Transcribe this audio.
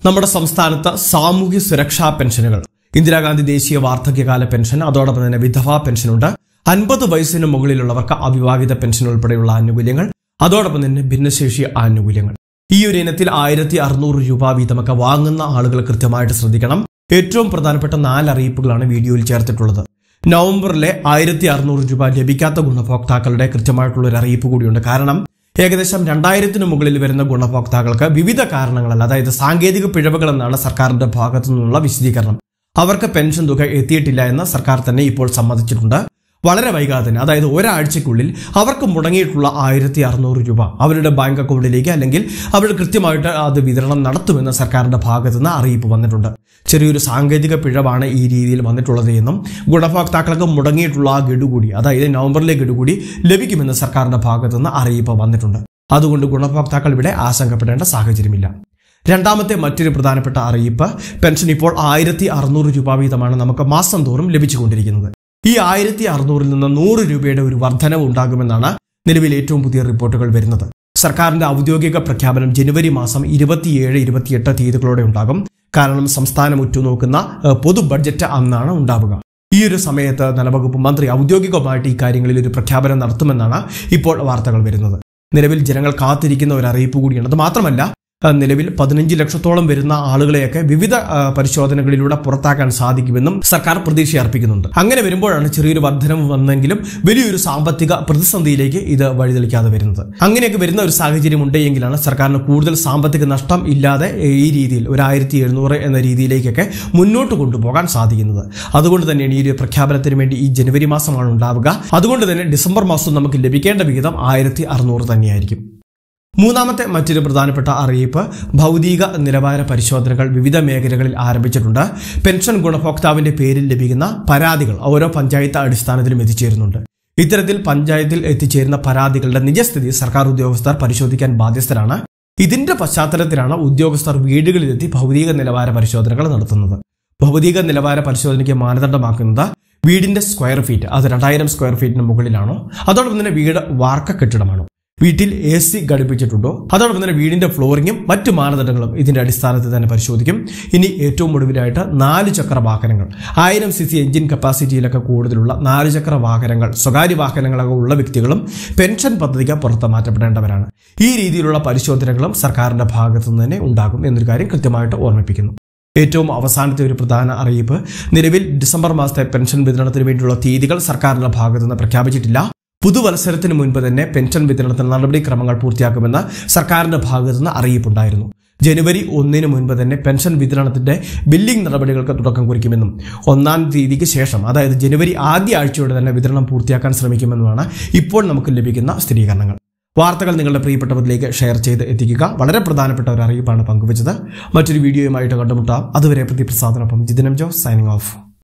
നമ്മുടെ സംസ്ഥാനത്ത് സാമൂഹ്യ സുരക്ഷാ പെൻഷനുകൾ ഇന്ദിരാഗാന്ധി ദേശീയ വാർദ്ധക്യകാല പെൻഷൻ അതോടൊപ്പം തന്നെ വിധവാ പെൻഷനുണ്ട് അൻപത് വയസ്സിന് മുകളിലുള്ളവർക്ക് അവിവാഹിത പെൻഷൻ ഉൾപ്പെടെയുള്ള ആനുകൂല്യങ്ങൾ അതോടൊപ്പം തന്നെ ഭിന്നശേഷി ആനുകൂല്യങ്ങൾ ഈ ഒരു ഇനത്തിൽ ആയിരത്തി അറുന്നൂറ് രൂപ വീതമൊക്കെ വാങ്ങുന്ന ആളുകൾ കൃത്യമായിട്ട് ശ്രദ്ധിക്കണം ഏറ്റവും പ്രധാനപ്പെട്ട നാല് അറിയിപ്പുകളാണ് വീഡിയോയിൽ ചേർത്തിട്ടുള്ളത് നവംബറിലെ ആയിരത്തി അറുന്നൂറ് രൂപ ലഭിക്കാത്ത ഗുണഭോക്താക്കളുടെ കൃത്യമായിട്ടുള്ള ഒരു അറിയിപ്പ് കൂടിയുണ്ട് കാരണം ഏകദേശം രണ്ടായിരത്തിന് മുകളിൽ വരുന്ന ഗുണഭോക്താക്കൾക്ക് വിവിധ കാരണങ്ങളാൽ അതായത് സാങ്കേതിക പിഴവുകൾ എന്നാണ് സർക്കാരിന്റെ ഭാഗത്തു നിന്നുള്ള വിശദീകരണം അവർക്ക് പെൻഷൻ തുക എത്തിയിട്ടില്ല എന്ന് സർക്കാർ തന്നെ ഇപ്പോൾ സമ്മതിച്ചിട്ടുണ്ട് വളരെ വൈകാതെ തന്നെ അതായത് ഒരാഴ്ചക്കുള്ളിൽ അവർക്ക് മുടങ്ങിയിട്ടുള്ള ആയിരത്തി അറുന്നൂറ് രൂപ അവരുടെ ബാങ്ക് അക്കൗണ്ടിലേക്ക് അല്ലെങ്കിൽ അവർ കൃത്യമായിട്ട് അത് വിതരണം നടത്തുമെന്ന് സർക്കാരിന്റെ ഭാഗത്തു നിന്ന് അറിയിപ്പ് വന്നിട്ടുണ്ട് ചെറിയൊരു സാങ്കേതിക പിഴവാണ് ഈ രീതിയിൽ വന്നിട്ടുള്ളത് എന്നും ഗുണഭോക്താക്കൾക്ക് മുടങ്ങിയിട്ടുള്ള ആ ഗഡു കൂടി അതായത് നവംബറിലെ ഗഡു കൂടി ലഭിക്കുമെന്ന് സർക്കാരിന്റെ ഭാഗത്തു നിന്ന് അറിയിപ്പ് വന്നിട്ടുണ്ട് അതുകൊണ്ട് ഗുണഭോക്താക്കൾ ഇവിടെ ആശങ്കപ്പെടേണ്ട സാഹചര്യമില്ല രണ്ടാമത്തെ മറ്റൊരു പ്രധാനപ്പെട്ട അറിയിപ്പ് പെൻഷൻ ഇപ്പോൾ ആയിരത്തി അറുന്നൂറ് രൂപ വീതമാണ് നമുക്ക് മാസം തോറും ലഭിച്ചുകൊണ്ടിരിക്കുന്നത് ഈ ആയിരത്തി അറുന്നൂറിൽ നിന്ന് നൂറ് രൂപയുടെ ഒരു വർധനവ് ഉണ്ടാകുമെന്നാണ് നിലവിൽ ഏറ്റവും പുതിയ റിപ്പോർട്ടുകൾ വരുന്നത് സർക്കാരിന്റെ ഔദ്യോഗിക പ്രഖ്യാപനം ജനുവരി മാസം ഇരുപത്തിയേഴ് ഇരുപത്തിയെട്ട് തീയതികളോടെ ഉണ്ടാകും കാരണം സംസ്ഥാനം ഉറ്റുനോക്കുന്ന ഏഹ്, പൊതു ബഡ്ജറ്റ് അന്നാണ് ഉണ്ടാവുക ഈ ഒരു സമയത്ത് ധനവകുപ്പ് മന്ത്രി ഔദ്യോഗികമായിട്ട് ഈ കാര്യങ്ങളിൽ ഒരു പ്രഖ്യാപനം നടത്തുമെന്നാണ് ഇപ്പോൾ വാർത്തകൾ വരുന്നത് നിലവിൽ ജനങ്ങൾ കാത്തിരിക്കുന്ന ഒരു അറിയിപ്പ് കൂടിയാണ് അത് മാത്രമല്ല ആ, നിലവിൽ പതിനഞ്ച് ലക്ഷത്തോളം വരുന്ന ആളുകളെയൊക്കെ വിവിധ ആ, പരിശോധനകളിലൂടെ പുറത്താക്കാൻ സാധിക്കുമെന്നും സർക്കാർ പ്രതീക്ഷ അർപ്പിക്കുന്നുണ്ട് അങ്ങനെ വരുമ്പോഴാണ് ചെറിയൊരു വർധനവ് വന്നെങ്കിലും വലിയൊരു സാമ്പത്തിക പ്രതിസന്ധിയിലേക്ക് ഇത് വഴിതെളിക്കാതെ വരുന്നത് അങ്ങനെയൊക്കെ വരുന്ന ഒരു സാഹചര്യം ഉണ്ടെങ്കിലാണ് സർക്കാരിന് കൂടുതൽ സാമ്പത്തിക നഷ്ടം ഇല്ലാതെ ഈ രീതിയിൽ ഒരു ആയിരത്തി എഴുന്നൂറ് എന്ന രീതിയിലേക്കൊക്കെ മുന്നോട്ട് കൊണ്ടുപോകാൻ സാധിക്കുന്നത് അതുകൊണ്ട് തന്നെയാണ് ഈ ഒരു പ്രഖ്യാപനത്തിന് വേണ്ടി ഈ ജനുവരി മാസമാണ് ഉണ്ടാവുക അതുകൊണ്ട് തന്നെ ഡിസംബർ മാസം നമുക്ക് ലഭിക്കേണ്ട വിഹിതം ആയിരത്തി അറുന്നൂറ് തന്നെയായിരിക്കും മൂന്നാമത്തെ മറ്റൊരു പ്രധാനപ്പെട്ട അറിയിപ്പ് ഭൗതിക നിലവാര പരിശോധനകൾ വിവിധ മേഖലകളിൽ ആരംഭിച്ചിട്ടുണ്ട് പെൻഷൻ ഗുണഭോക്താവിന്റെ പേരിൽ ലഭിക്കുന്ന പരാതികൾ ഓരോ പഞ്ചായത്ത് അടിസ്ഥാനത്തിലും എത്തിച്ചേരുന്നുണ്ട് ഇത്തരത്തിൽ പഞ്ചായത്തിൽ എത്തിച്ചേരുന്ന പരാതികളുടെ നിജസ്ഥിതി സർക്കാർ ഉദ്യോഗസ്ഥർ പരിശോധിക്കാൻ ബാധ്യസ്ഥരാണ് ഇതിന്റെ പശ്ചാത്തലത്തിലാണ് ഉദ്യോഗസ്ഥർ വീടുകളിലെത്തി ഭൗതിക നിലവാര പരിശോധനകൾ നടത്തുന്നത് ഭൗതിക നിലവാര പരിശോധനയ്ക്ക് മാനദണ്ഡമാക്കുന്നത് വീടിന്റെ സ്ക്വയർ ഫീറ്റ് അത് രണ്ടായിരം സ്ക്വയർ ഫീറ്റിന് മുകളിലാണോ അതോടൊപ്പം തന്നെ വീട് വാർക്ക കെട്ടിടമാണോ വീട്ടിൽ എ സി ഘടിപ്പിച്ചിട്ടുണ്ടോ അതോടൊപ്പം തന്നെ വീടിന്റെ ഫ്ലോറിങ്ങും മറ്റു മാനദണ്ഡങ്ങളും ഇതിന്റെ അടിസ്ഥാനത്തിൽ തന്നെ പരിശോധിക്കും ഇനി ഏറ്റവും ഒടുവിലായിട്ട് നാല് ചക്ര വാഹനങ്ങൾ ആയിരം സി സി എഞ്ചിൻ കപ്പാസിറ്റിയിലൊക്കെ കൂടുതലുള്ള നാല് ചക്ര വാഹനങ്ങൾ സ്വകാര്യ വാഹനങ്ങളൊക്കെ ഉള്ള വ്യക്തികളും പെൻഷൻ പദ്ധതിക്ക് പുറത്ത് മാറ്റപ്പെടേണ്ടവരാണ് ഈ രീതിയിലുള്ള പരിശോധനകളും സർക്കാരിന്റെ ഭാഗത്തു നിന്ന് തന്നെ ഉണ്ടാകും എന്നൊരു കാര്യം കൃത്യമായിട്ട് ഓർമ്മിപ്പിക്കുന്നു ഏറ്റവും അവസാനത്തെ ഒരു പ്രധാന അറിയിപ്പ് നിലവിൽ ഡിസംബർ മാസത്തെ പെൻഷൻ വിതരണത്തിന് വേണ്ടിയുള്ള തീയതികൾ സർക്കാരിന്റെ ഭാഗത്തു നിന്ന് പ്രഖ്യാപിച്ചിട്ടില്ല പുതുവത്സരത്തിന് മുൻപ് തന്നെ പെൻഷൻ വിതരണത്തിന് നടപടിക്രമങ്ങൾ പൂർത്തിയാക്കുമെന്ന് സർക്കാരിന്റെ ഭാഗത്തു നിന്ന് അറിയിപ്പുണ്ടായിരുന്നു ജനുവരി ഒന്നിന് മുൻപ് തന്നെ പെൻഷൻ വിതരണത്തിന്റെ ബില്ലിംഗ് നടപടികൾക്ക് തുടക്കം കുറിക്കുമെന്നും ഒന്നാം തീയതിക്ക് ശേഷം അതായത് ജനുവരി ആദ്യ ആഴ്ചയോടെ തന്നെ വിതരണം പൂർത്തിയാക്കാൻ ശ്രമിക്കുമെന്നുമാണ് ഇപ്പോൾ നമുക്ക് ലഭിക്കുന്ന സ്ഥിരീകരണങ്ങൾ വാർത്തകൾ നിങ്ങളുടെ പ്രിയപ്പെട്ടവരിലേക്ക് ഷെയർ ചെയ്ത് എത്തിക്കുക വളരെ പ്രധാനപ്പെട്ട ഒരു അറിയിപ്പാണ് പങ്കുവച്ചത് മറ്റൊരു വീഡിയോയുമായിട്ട് കണ്ടുമുട്ടാം അതുവരെ പ്രതിപ്രസാദനൊപ്പം ജിതിനം ജോസ് സൈനിങ് ഓഫ്